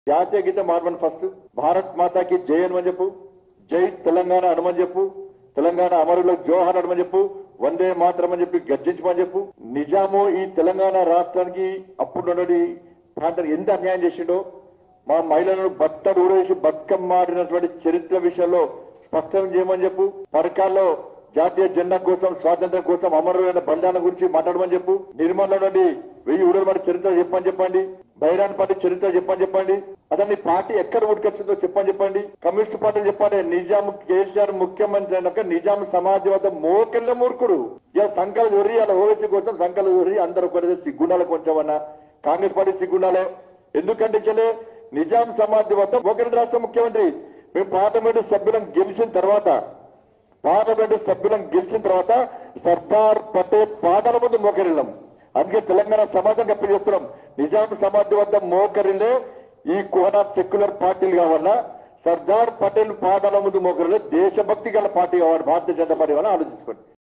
జాతీయ గీతం మార్మని ఫస్ట్ భారత్ మాతాకి జై అనమని చెప్పు జై తెలంగాణ అనమని చెప్పు తెలంగాణ అమరులకు జోహార్ అనమని చెప్పు వందే మాత్రం అని చెప్పి గర్జించమని చెప్పు నిజాము ఈ తెలంగాణ రాష్ట్రానికి అప్పుడు ఉన్నది ప్రాంతానికి ఎంత అన్యాయం చేసిండో మా మహిళలను బట్టలు ఊడేసి బతుకమ్మ ఆడినటువంటి చరిత్ర విషయంలో స్పష్టం చేయమని చెప్పు పథకాల్లో జాతీయ జెండా కోసం స్వాతంత్ర్యం కోసం అమరులైన బలిదానం గురించి మాట్లాడమని చెప్పు నిర్మల నుండి వెయ్యి ఊడల మరి చరిత్ర చెప్పని చెప్పండి బైరాన్ పార్టీ చరిత్ర చెప్పని చెప్పండి అసలు నీ పార్టీ ఎక్కడ ఉడికొచ్చిందో చెప్పని చెప్పండి కమ్యూనిస్ట్ పార్టీలు చెప్పండి నిజాం కేసీఆర్ ముఖ్యమంత్రి అయినాక నిజాం సమాజవాద మోకెళ్ళ మూర్ఖుడు ఇలా సంకల దొరి అలా ఓవైసీ కోసం సంకల దొరి అందరూ ఒకటి సిగ్గుండాలి కొంచెమన్నా కాంగ్రెస్ పార్టీ సిగ్గుండాలే ఎందుకంటే చలే నిజాం సమాధి వద్ద ఒకరి రాష్ట్ర ముఖ్యమంత్రి మేము పార్లమెంటు సభ్యులను గెలిచిన తర్వాత పార్లమెంటు సభ్యులను గెలిచిన తర్వాత సర్దార్ పటేల్ పాదాల ముందు మోకరిల్లాం అందుకే తెలంగాణ సమాజం కప్పి చెప్తున్నాం నిజాం సమాధి వద్ద మోకరిల్లే ఈ కుహనా సెక్యులర్ పార్టీలు కావాలన్నా సర్దార్ పటేల్ పాదాల ముందు మోకరిల్లే దేశభక్తి గల పార్టీ కావాలి భారతీయ జనతా పార్టీ కావాలని ఆలోచించుకోండి